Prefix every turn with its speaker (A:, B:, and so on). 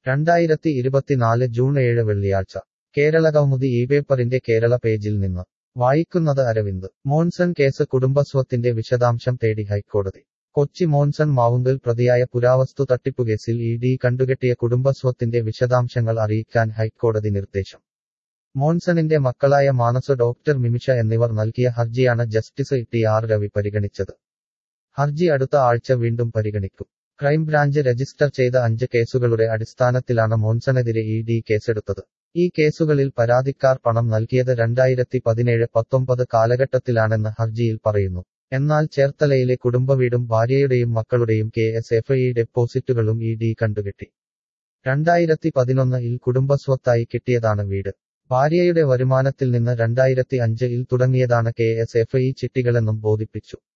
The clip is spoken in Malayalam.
A: രണ്ടായിരത്തി ഇരുപത്തിനാല് ജൂൺ ഏഴ് വെള്ളിയാഴ്ച കേരളകൗമുദി ഈ പേപ്പറിന്റെ കേരള പേജിൽ നിന്ന് വായിക്കുന്നത് അരവിന്ദ് മോൺസൺ കേസ് കുടുംബസ്വത്തിന്റെ വിശദാംശം തേടി ഹൈക്കോടതി കൊച്ചി മോൺസൺ മാവുങ്കൽ പ്രതിയായ പുരാവസ്തു തട്ടിപ്പുകേസിൽ ഇ ഡി കണ്ടുകെട്ടിയ കുടുംബസ്വത്തിന്റെ വിശദാംശങ്ങൾ അറിയിക്കാൻ ഹൈക്കോടതി നിർദ്ദേശം മോൺസണിന്റെ മക്കളായ മാനസ ഡോക്ടർ മിമിഷ എന്നിവർ നൽകിയ ഹർജിയാണ് ജസ്റ്റിസ് ടി ആർ രവി പരിഗണിച്ചത് ഹർജി അടുത്ത ആഴ്ച വീണ്ടും പരിഗണിക്കും ക്രൈംബ്രാഞ്ച് രജിസ്റ്റർ ചെയ്ത അഞ്ച് കേസുകളുടെ അടിസ്ഥാനത്തിലാണ് മോൺസണെതിരെ ഇ ഡി കേസെടുത്തത് ഈ കേസുകളിൽ പരാതിക്കാർ പണം നൽകിയത് രണ്ടായിരത്തി പതിനേഴ് പത്തൊമ്പത് കാലഘട്ടത്തിലാണെന്ന് ഹർജിയിൽ പറയുന്നു എന്നാൽ ചേർത്തലയിലെ കുടുംബവീടും ഭാര്യയുടെയും മക്കളുടെയും കെ എസ് എഫ് ഇ ഡെപ്പോസിറ്റുകളും ഇ ഡി കണ്ടുകെട്ടി രണ്ടായിരത്തി പതിനൊന്നിൽ കുടുംബസ്വത്തായി കിട്ടിയതാണ് വീട് ഭാര്യയുടെ വരുമാനത്തിൽ നിന്ന് രണ്ടായിരത്തി അഞ്ചിൽ തുടങ്ങിയതാണ് കെ എസ് എഫ് ഇ ചിട്ടികളെന്നും ബോധിപ്പിച്ചു